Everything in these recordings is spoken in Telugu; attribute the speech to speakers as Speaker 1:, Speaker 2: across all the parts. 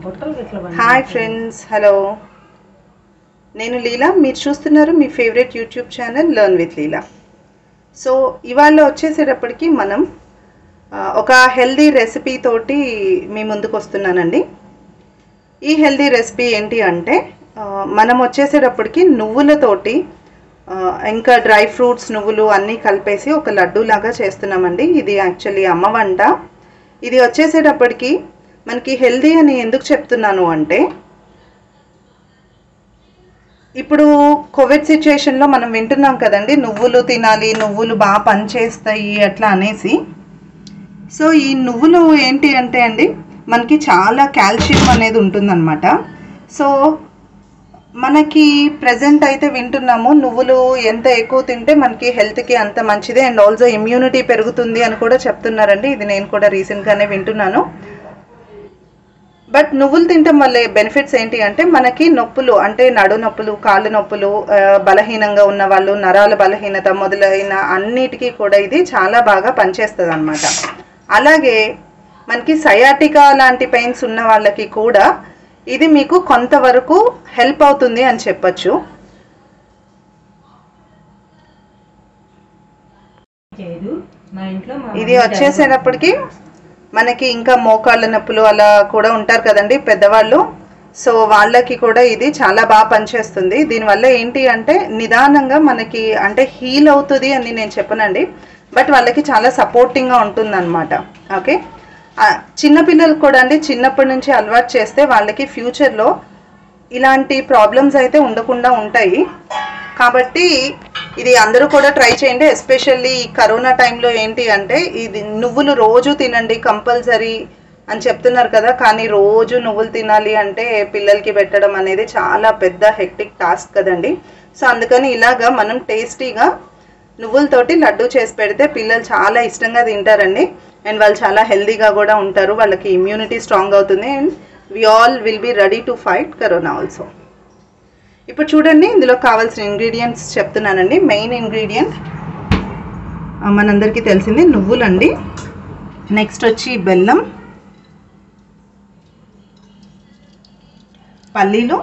Speaker 1: బుట్టలు గిట్ల
Speaker 2: హాయ్ ఫ్రెండ్స్ హలో నేను లీలా మీరు చూస్తున్నారు మీ favourite YouTube channel learn with Leela so ఇవాళ వచ్చేసేటప్పటికి మనం ఆ, ఒక హెల్దీ రెసిపీ తోటి మీ ముందుకు వస్తున్నానండి ఈ హెల్దీ రెసిపీ ఏంటి అంటే ఆ, మనం వచ్చేసేటప్పటికి నువ్వులతోటి ఆ, ఇంకా డ్రై ఫ్రూట్స్ నువ్వులు అన్నీ కలిపేసి ఒక లడ్డు లాగా చేస్తున్నామండి ఇది యాక్చువల్లీ అమ్మ వంట ఇది వచ్చేసేటప్పటికి మనకి హెల్దీ అని ఎందుకు చెప్తున్నాను అంటే ఇప్పుడు కోవిడ్ సిచ్యుయేషన్లో మనం వింటున్నాం కదండి నువ్వులు తినాలి నువ్వులు బాగా పనిచేస్తాయి అట్లా అనేసి సో ఈ నువ్వులు ఏంటి అంటే అండి మనకి చాలా కాల్షియం అనేది ఉంటుందన్నమాట సో మనకి ప్రజెంట్ అయితే వింటున్నాము నువ్వులు ఎంత ఎక్కువ తింటే మనకి హెల్త్కి అంత మంచిది అండ్ ఆల్సో ఇమ్యూనిటీ పెరుగుతుంది అని కూడా చెప్తున్నారండి ఇది నేను కూడా రీసెంట్గానే వింటున్నాను బట్ నువ్వులు తినటం వల్ల బెనిఫిట్స్ ఏంటి అంటే మనకి నొప్పులు అంటే నడు నొప్పులు కాళ్ళు నొప్పులు ఆ, బలహీనంగా ఉన్న వాళ్ళు నరాల బలహీనత మొదలైన అన్నిటికీ కూడా ఇది చాలా బాగా పనిచేస్తుంది అనమాట అలాగే మనకి సయాటికా లాంటి పెయిన్స్ ఉన్న వాళ్ళకి కూడా ఇది మీకు కొంతవరకు హెల్ప్ అవుతుంది అని చెప్పొచ్చు
Speaker 1: చేయదు మా ఇంట్లో మా
Speaker 2: ఇది
Speaker 1: మమ్మీ
Speaker 2: వచ్చేసేటప్పటికి మనకి ఇంకా మోకాళ్ళ నొప్పులు అలా కూడా ఉంటారు కదండి పెద్దవాళ్ళు సో వాళ్ళకి కూడా ఇది చాలా బాగా పనిచేస్తుంది దీనివల్ల ఏంటి అంటే నిదానంగా మనకి అంటే హీల్ అవుతుంది అని నేను చెప్పనండి బట్ వాళ్ళకి చాలా సపోర్టింగ్గా ఉంటుంది అనమాట ఓకే చిన్నపిల్లలకు కూడా అండి చిన్నప్పటి నుంచి అలవాటు చేస్తే వాళ్ళకి ఫ్యూచర్లో ఇలాంటి ప్రాబ్లమ్స్ అయితే ఉండకుండా ఉంటాయి కాబట్టి ఇది అందరూ కూడా ట్రై చేయండి ఎస్పెషల్లీ ఈ కరోనా టైంలో ఏంటి అంటే ఇది నువ్వులు రోజు తినండి కంపల్సరీ అని చెప్తున్నారు కదా కానీ రోజు నువ్వులు తినాలి అంటే పిల్లలకి పెట్టడం అనేది చాలా పెద్ద హెక్టిక్ టాస్క్ కదండి సో అందుకని ఇలాగా మనం టేస్టీగా నువ్వులతోటి లడ్డు చేసి పెడితే పిల్లలు చాలా ఇష్టంగా తింటారండి అండ్ వాళ్ళు చాలా హెల్తీగా కూడా ఉంటారు వాళ్ళకి ఇమ్యూనిటీ స్ట్రాంగ్ అవుతుంది and we all will be ready to fight corona also ఇప్పుడు చూడండి ఇందులో కావాల్సిన ఇంగ్రీడియంట్స్ చెప్తున్నానండి మెయిన్ ఇంగ్రీడియంట్ మనందరికీ తెలిసింది నువ్వులండి నెక్స్ట్ వచ్చి బెల్లం పల్లీలు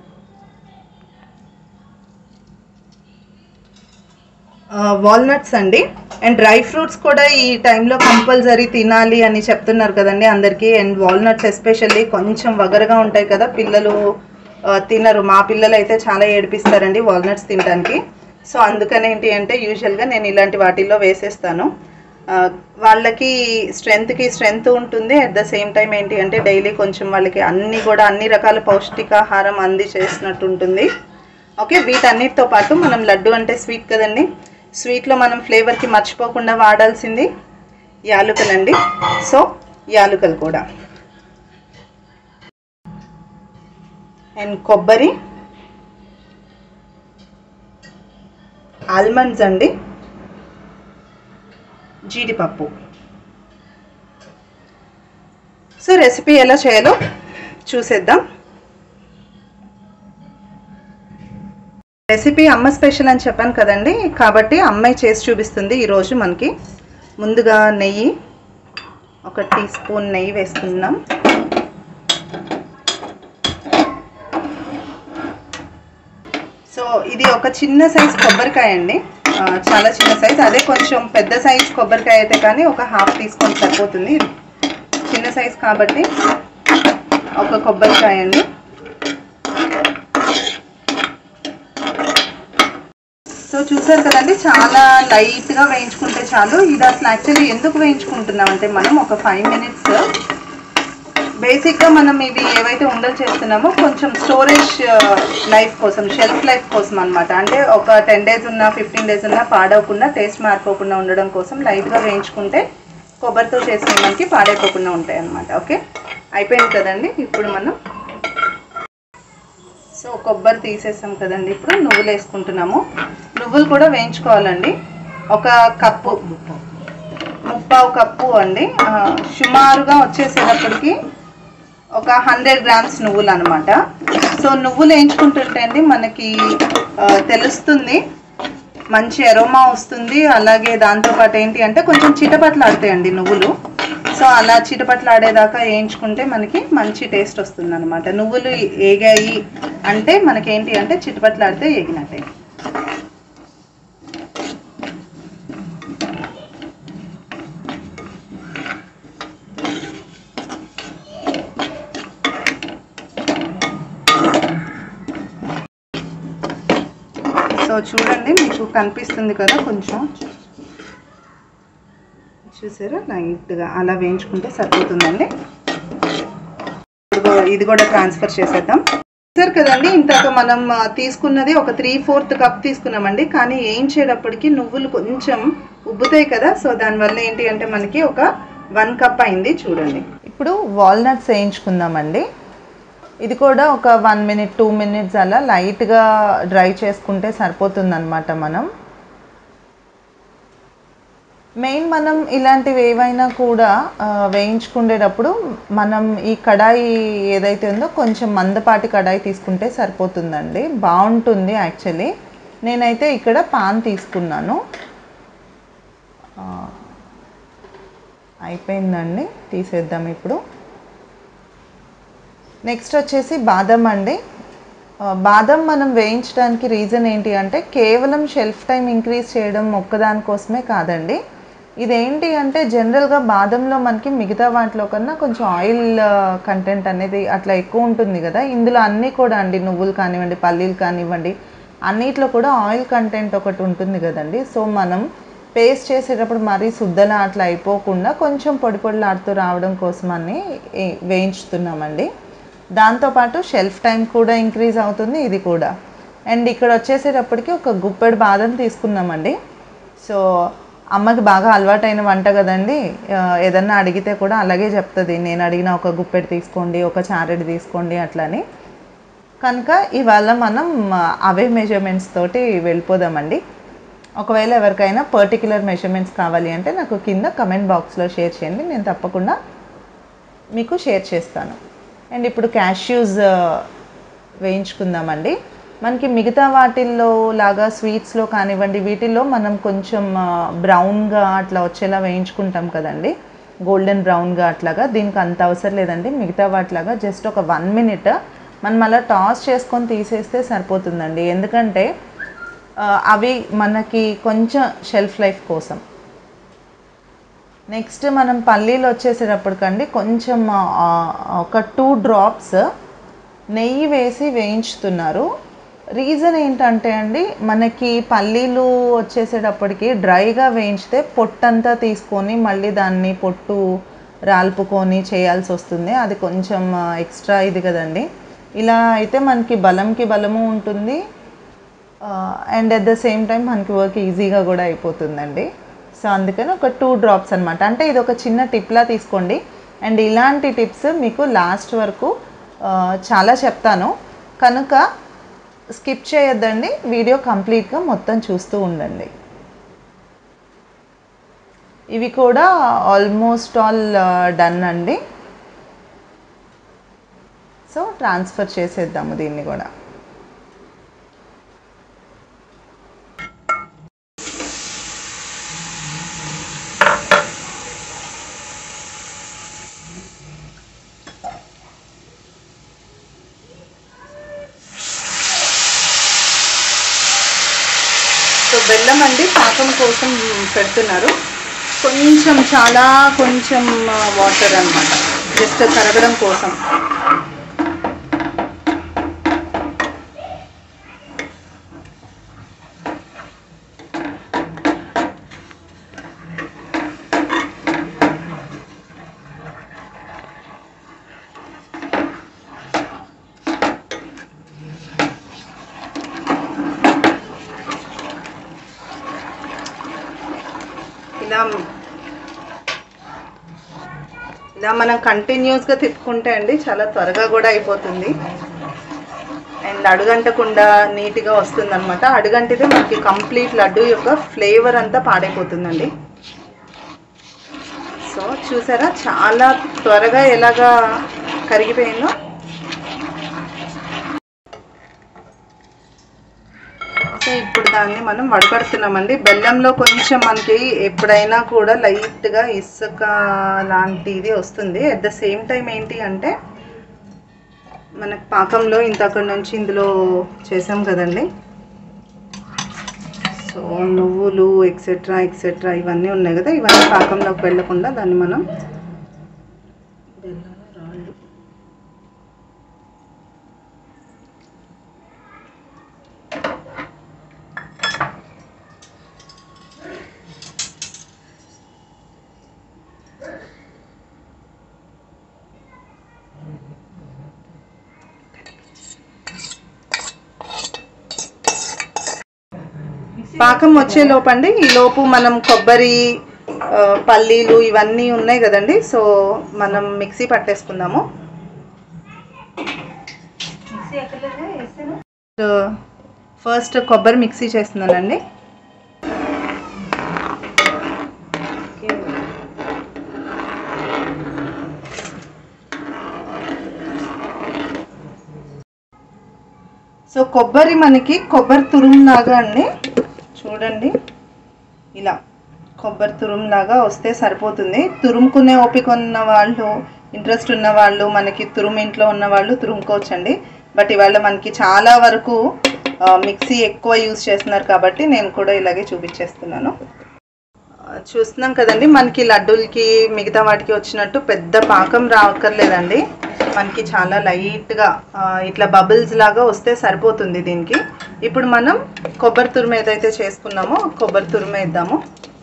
Speaker 2: వాల్నట్స్ అండి అండ్ డ్రై ఫ్రూట్స్ కూడా ఈ టైంలో కంపల్సరీ తినాలి అని చెప్తున్నారు కదండి అందరికీ అండ్ వాల్నట్స్ ఎస్పెషల్లీ కొంచెం వగరగా ఉంటాయి కదా పిల్లలు ఆ, తినరు మా పిల్లలు అయితే చాలా ఏడిపిస్తారండి వాల్నట్స్ తినడానికి సో అందుకని ఏంటి అంటే యూజువల్గా నేను ఇలాంటి వాటిల్లో వేసేస్తాను ఆ, వాళ్ళకి స్ట్రెంగ్త్కి స్ట్రెంగ్త్ ఉంటుంది అట్ ద సేమ్ టైం ఏంటి అంటే డైలీ కొంచెం వాళ్ళకి అన్ని కూడా అన్ని రకాల పౌష్టికాహారం అంది చేసినట్టు ఉంటుంది ఓకే వీటన్నిటితో పాటు మనం లడ్డు అంటే స్వీట్ కదండి స్వీట్లో మనం ఫ్లేవర్కి మర్చిపోకుండా వాడాల్సింది యాలుకలండి సో యాలుకలు కూడా అండ్ కొబ్బరి ఆల్మండ్స్ అండి జీడిపప్పు సో రెసిపీ ఎలా చేయాలో చూసేద్దాం రెసిపీ అమ్మ స్పెషల్ అని చెప్పాను కదండి కాబట్టి అమ్మాయి చేసి చూపిస్తుంది ఈరోజు మనకి ముందుగా నెయ్యి ఒక టీ స్పూన్ నెయ్యి వేసుకుందాం సో ఇది ఒక చిన్న సైజ్ కొబ్బరికాయ అండి ఆ, చాలా చిన్న సైజ్ అదే కొంచెం పెద్ద సైజ్ కొబ్బరికాయ అయితే కానీ ఒక హాఫ్ తీసుకొని సరిపోతుంది చిన్న సైజ్ కాబట్టి ఒక కొబ్బరికాయ అండి సో చూసారు కదండి చాలా లైట్గా వేయించుకుంటే చాలు ఇది అసలు యాక్చువల్లీ ఎందుకు వేయించుకుంటున్నాం అంటే మనం ఒక ఫైవ్ మినిట్స్ బేసిక్గా మనం ఇవి ఏవైతే ఉండలు చేస్తున్నామో కొంచెం స్టోరేజ్ లైఫ్ కోసం షెల్ఫ్ లైఫ్ కోసం అనమాట అంటే ఒక టెన్ డేస్ ఉన్నా ఫిఫ్టీన్ డేస్ ఉన్నా పాడవకుండా టేస్ట్ మారిపోకుండా ఉండడం కోసం లైట్గా వేయించుకుంటే కొబ్బరితో చేసిన మనకి పాడైపోకుండా ఉంటాయి అనమాట ఓకే అయిపోయింది కదండి ఇప్పుడు మనం సో కొబ్బరి తీసేసాం కదండి ఇప్పుడు నువ్వులు వేసుకుంటున్నాము నువ్వులు కూడా వేయించుకోవాలండి ఒక కప్పు ముప్పావు కప్పు అండి ఆ, సుమారుగా వచ్చేసేటప్పటికి ఒక హండ్రెడ్ గ్రామ్స్ నువ్వులు అనమాట సో నువ్వులు వేయించుకుంటుంటే అండి మనకి ఆ, తెలుస్తుంది మంచి ఎరోమా వస్తుంది అలాగే దాంతోపాటు ఏంటి అంటే కొంచెం చిటపట్లు ఆడతాయండి నువ్వులు సో అలా చిటపట్లాడేదాకా వేయించుకుంటే మనకి మంచి టేస్ట్ వస్తుంది అనమాట నువ్వులు ఏగాయి అంటే మనకేంటి అంటే చిటపట్లాడితే ఏగినట్టే సో చూడండి మీకు కనిపిస్తుంది కదా కొంచెం చూసారా లైట్గా అలా వేయించుకుంటే సరిపోతుందండి ఇదిగో ఇది కూడా ట్రాన్స్ఫర్ చేసేద్దాం చూసారు కదండి ఇంతక మనం ఆ, తీసుకున్నది ఒక త్రీ ఫోర్త్ కప్ తీసుకున్నామండి కానీ వేయించేటప్పటికి నువ్వులు కొంచెం ఉబ్బుతాయి కదా సో దానివల్ల ఏంటి అంటే మనకి ఒక వన్ కప్ అయింది చూడండి
Speaker 3: ఇప్పుడు వాల్నట్స్ వేయించుకుందామండి ఇది కూడా ఒక వన్ మినిట్ టూ మినిట్స్ అలా లైట్గా డ్రై చేసుకుంటే సరిపోతుందన్నమాట మనం మెయిన్ మనం ఇలాంటివి ఏవైనా కూడా ఆ, వేయించుకునేటప్పుడు మనం ఈ కడాయి ఏదైతే ఉందో కొంచెం మందపాటి కడాయి తీసుకుంటే సరిపోతుందండి బాగుంటుంది యాక్చువల్లీ నేనైతే ఇక్కడ పాన్ తీసుకున్నాను ఆ, అయిపోయిందండి తీసేద్దాం ఇప్పుడు నెక్స్ట్ వచ్చేసి బాదం అండి ఆ, బాదం మనం వేయించడానికి రీజన్ ఏంటి అంటే కేవలం షెల్ఫ్ టైం ఇంక్రీజ్ చేయడం ఒక్కదానికోసమే కాదండి ఇదేంటి అంటే జనరల్గా బాదంలో మనకి మిగతా వాటిలో కన్నా కొంచెం ఆయిల్ కంటెంట్ అనేది అట్లా ఎక్కువ ఉంటుంది కదా ఇందులో అన్నీ కూడా అండి నువ్వులు కానివ్వండి పల్లీలు కానివ్వండి అన్నిట్లో కూడా ఆయిల్ కంటెంట్ ఒకటి ఉంటుంది కదండి సో మనం పేస్ట్ చేసేటప్పుడు మరీ శుద్ధలా అట్లా అయిపోకుండా కొంచెం పొడి పొడిలాడుతూ రావడం కోసమని ఏ- వేయించుతున్నామండి దాంతోపాటు షెల్ఫ్ టైం కూడా ఇంక్రీజ్ అవుతుంది ఇది కూడా అండ్ ఇక్కడ వచ్చేసేటప్పటికి ఒక గుప్పెడు బాదం తీసుకున్నామండి సో అమ్మకి బాగా అలవాటైన వంట కదండి ఆ, ఏదన్నా అడిగితే కూడా అలాగే చెప్తుంది నేను అడిగిన ఒక గుప్పెడు తీసుకోండి ఒక చారెడు తీసుకోండి అట్లని కనుక ఇవాళ మనం ఆ, అవే మెజర్మెంట్స్ తోటి వెళ్ళిపోదామండి ఒకవేళ ఎవరికైనా పర్టికులర్ మెజర్మెంట్స్ కావాలి అంటే నాకు కింద కమెంట్ బాక్స్లో షేర్ చేయండి నేను తప్పకుండా మీకు షేర్ చేస్తాను అండ్ ఇప్పుడు క్యాష్యూస్ వేయించుకుందామండి మనకి మిగతా వాటిల్లో లాగా స్వీట్స్లో కానివ్వండి వీటిల్లో మనం కొంచెం బ్రౌన్గా అట్లా వచ్చేలా వేయించుకుంటాం కదండి గోల్డెన్ బ్రౌన్గా అట్లాగా దీనికి అంత అవసరం లేదండి మిగతా వాటిలాగా జస్ట్ ఒక వన్ మినిట్ మనం అలా టాస్ చేసుకొని తీసేస్తే సరిపోతుందండి ఎందుకంటే ఆ, అవి మనకి కొంచెం షెల్ఫ్ లైఫ్ కోసం నెక్స్ట్ మనం పల్లీలు వచ్చేసేటప్పటికండి కొంచెం ఆ, ఒక టూ డ్రాప్స్ నెయ్యి వేసి వేయించుతున్నారు రీజన్ ఏంటంటే అండి మనకి పల్లీలు వచ్చేసేటప్పటికి డ్రైగా వేయించితే పొట్టంతా తీసుకొని మళ్ళీ దాన్ని పొట్టు రాల్పుకొని చేయాల్సి వస్తుంది అది కొంచెం ఎక్స్ట్రా ఇది కదండి ఇలా అయితే మనకి బలంకి బలము ఉంటుంది and at the same time మనకి వర్క్ ఈజీగా కూడా అయిపోతుందండి సో అందుకని ఒక టూ డ్రాప్స్ అనమాట అంటే ఇది ఒక చిన్న టిప్లా తీసుకోండి అండ్ ఇలాంటి టిప్స్ మీకు లాస్ట్ వరకు ఆ, చాలా చెప్తాను కనుక స్కిప్ చేయొద్దండి వీడియో కంప్లీట్గా మొత్తం చూస్తూ ఉండండి ఇవి కూడా ఆల్మోస్ట్ ఆల్ డన్ అండి సో ట్రాన్స్ఫర్ చేసేద్దాము దీన్ని కూడా
Speaker 2: సో బెల్లం అండి పాకం కోసం పెడుతున్నారు కొంచెం చాలా కొంచెం వాటర్ అన్నమాట జస్ట్ కరగడం కోసం ఇలా ఇలా మనం కంటిన్యూస్గా తిప్పుకుంటే అండి చాలా త్వరగా కూడా అయిపోతుంది అండ్ అడుగంటకుండా నీట్గా వస్తుంది అనమాట అడుగంటితే మనకి కంప్లీట్ లడ్డు యొక్క ఫ్లేవర్ అంతా పాడైపోతుందండి సో చూసారా చాలా త్వరగా ఎలాగా కరిగిపోయిందో సో సో ఇప్పుడు దాన్ని మనం వడకడుతున్నామండి బెల్లంలో కొంచెం మనకి ఎప్పుడైనా కూడా లైట్గా ఇసుక లాంటిది వస్తుంది అట్ ద సేమ్ టైం ఏంటి అంటే మనకు పాకంలో ఇంతక్కడి నుంచి ఇందులో చేసాం కదండి సో నువ్వులు ఎక్సెట్రా ఎక్సెట్రా ఇవన్నీ ఉన్నాయి కదా ఇవన్నీ పాకంలోకి వెళ్ళకుండా దాన్ని మనం బెల్లం రాళ్ళు పాకం వచ్చే లోపండి ఈ లోపు మనం కొబ్బరి ఆ, పల్లీలు ఇవన్నీ ఉన్నాయి కదండి సో మనం మిక్సీ పట్టేసుకుందాము
Speaker 1: మిక్సీ ఎక్కర్లేదా వేస్తాను
Speaker 2: ఫస్ట్ కొబ్బరి మిక్సీ చేస్తున్నానండి సో కొబ్బరి మనకి కొబ్బరి తురుము లాగా అండి చూడండి ఇలా కొబ్బరి తురుము లాగా వస్తే సరిపోతుంది తురుముకునే ఓపిక ఉన్న వాళ్ళు ఇంట్రెస్ట్ ఉన్న వాళ్ళు మనకి తురుము ఇంట్లో ఉన్న వాళ్ళు తురుముకోవచ్చండి బట్ ఇవాళ మనకి చాలా వరకు ఆ, మిక్సీ ఎక్కువ యూజ్ చేస్తున్నారు కాబట్టి నేను కూడా ఇలాగే చూపించేస్తున్నాను ఆ, చూస్తున్నాం కదండి మనకి లడ్డూలకి మిగతా వాటికి వచ్చినట్టు పెద్ద పాకం రావక్కర్లేదండి మనకి చాలా లైట్గా ఆ, ఇట్లా బబుల్స్ లాగా వస్తే సరిపోతుంది దీనికి ఇప్పుడు మనం కొబ్బరి తురుము ఏదైతే చేసుకున్నామో కొబ్బరి తురుము వేద్దాము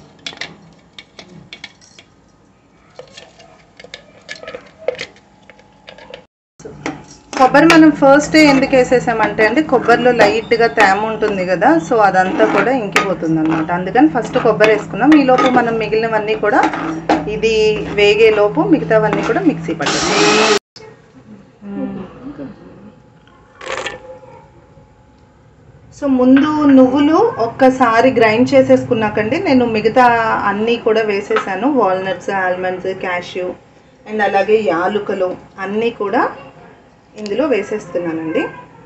Speaker 2: కొబ్బరి మనం ఫస్ట్ ఎందుకు వేసేసామంటే అండి కొబ్బరిలో లైట్గా తేమ ఉంటుంది కదా సో అదంతా కూడా ఇంకిపోతుంది అనమాట అందుకని ఫస్ట్ కొబ్బరి వేసుకున్నాం ఈ లోపు మనం మిగిలినవన్నీ కూడా ఇది వేగే లోపు మిగతావన్నీ కూడా మిక్సీ పట్టాలి సో ముందు నువ్వులు ఒక్కసారి గ్రైండ్ చేసేసుకున్నాకండి నేను మిగతా అన్నీ కూడా వేసేసాను వాల్నట్స్ ఆల్మండ్స్ క్యాష్యూ అండ్ అలాగే యాలుకలు అన్నీ కూడా ఇందులో వేసేస్తున్నానండి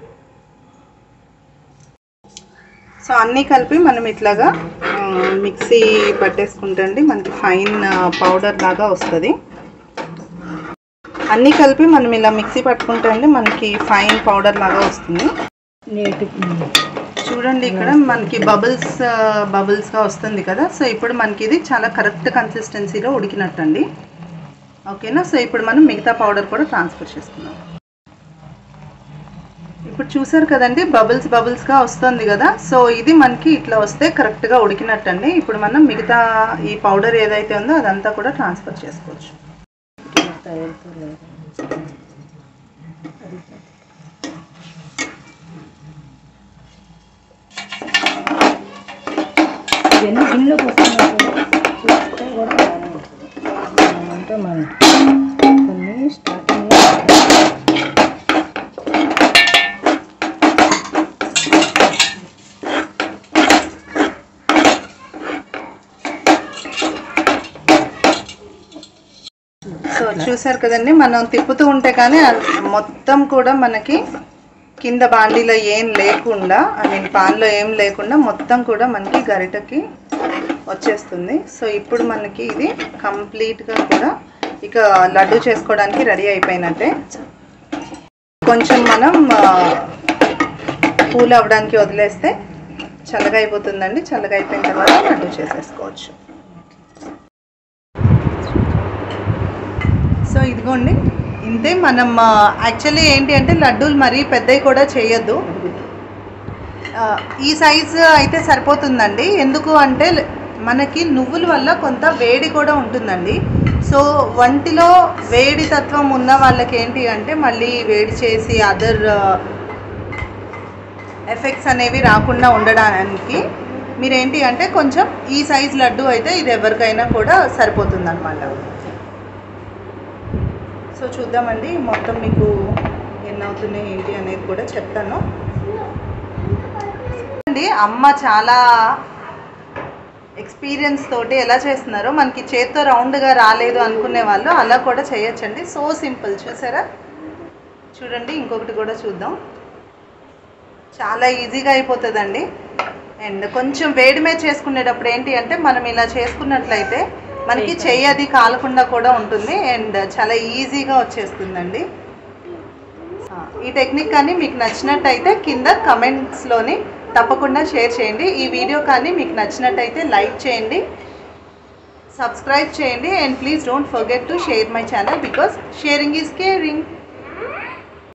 Speaker 2: సో అన్నీ కలిపి మనం ఇట్లాగా ఆ, మిక్సీ పట్టేసుకుంటండి మనకి ఫైన్ పౌడర్ లాగా వస్తుంది అన్నీ కలిపి మనం ఇలా మిక్సీ పట్టుకుంటే అండి మనకి ఫైన్ పౌడర్ లాగా వస్తుంది
Speaker 1: నేటి
Speaker 2: చూడండి ఇక్కడ మనకి బబుల్స్ బబుల్స్గా వస్తుంది కదా సో ఇప్పుడు మనకి ఇది చాలా కరెక్ట్ కన్సిస్టెన్సీలో ఉడికినట్టండి ఓకేనా సో ఇప్పుడు మనం మిగతా పౌడర్ కూడా ట్రాన్స్ఫర్ చేసుకుందాం ఇప్పుడు చూసారు కదండి బబుల్స్ బబుల్స్గా వస్తుంది కదా సో ఇది మనకి ఇట్లా వస్తే కరెక్ట్గా ఉడికినట్టండి ఇప్పుడు మనం మిగతా ఈ పౌడర్ ఏదైతే ఉందో అదంతా కూడా ట్రాన్స్ఫర్ చేసుకోవచ్చు
Speaker 1: ఇవన్నీ గిన్నెలోకి వస్తున్నాయి కూడా చూస్తే కూడా బాగానే ఉంటుంది అంటే మనం కొన్ని స్టార్టింగ్లో
Speaker 2: సో చూసారు కదండి మనం తిప్పుతూ ఉంటే కానీ అది మొత్తం కూడా మనకి కింద బాండీలో ఏం లేకుండా ఐ మీన్ పాన్లో ఏం లేకుండా మొత్తం కూడా మనకి గరిటకి వచ్చేస్తుంది సో ఇప్పుడు మనకి ఇది కంప్లీట్గా కూడా ఇక లడ్డు చేసుకోవడానికి రెడీ అయిపోయినట్టే కొంచెం మనం కూల్ అవ్వడానికి వదిలేస్తే చల్లగా అయిపోతుందండి చల్లగా అయిపోయిన తర్వాత లడ్డు చేసేసుకోవచ్చు సో ఇదిగోండి ఇంతే మనం యాక్చువల్లీ ఏంటి అంటే లడ్డూలు మరీ పెద్దవి కూడా చేయొద్దు ఆ, ఈ సైజు అయితే సరిపోతుందండి ఎందుకు అంటే ల- మనకి నువ్వుల వల్ల కొంత వేడి కూడా ఉంటుందండి సో వంటిలో వేడి తత్వం ఉన్న వాళ్ళకి ఏంటి అంటే మళ్ళీ వేడి చేసి అదర్ ఎఫెక్ట్స్ అనేవి రాకుండా ఉండడానికి మీరేంటి అంటే కొంచెం ఈ సైజ్ లడ్డు అయితే ఇది ఎవరికైనా కూడా సరిపోతుంది సో చూద్దామండి మొత్తం మీకు ఎన్ని అవుతున్నాయి ఏంటి అనేది కూడా చెప్తాను అండి అమ్మ చాలా ఎక్స్పీరియన్స్ తోటి ఎలా చేస్తున్నారో మనకి చేత్తో రౌండ్గా రాలేదు అనుకునే వాళ్ళు అలా కూడా చేయొచ్చండి సో సింపుల్ చూసారా చూడండి ఇంకొకటి కూడా చూద్దాం చాలా ఈజీగా అయిపోతుందండి అండ్ కొంచెం వేడి మీద చేసుకునేటప్పుడు ఏంటి అంటే మనం ఇలా చేసుకున్నట్లయితే మనకి చెయ్యి అది కాలకుండా కూడా ఉంటుంది అండ్ చాలా ఈజీగా వచ్చేస్తుందండి ఆ, ఈ టెక్నిక్ కానీ మీకు నచ్చినట్టయితే కింద కమెంట్స్లోని తప్పకుండా షేర్ చేయండి ఈ వీడియో కానీ మీకు నచ్చినట్టయితే లైక్ చేయండి సబ్స్క్రైబ్ చేయండి and please don't forget to share my channel because sharing is caring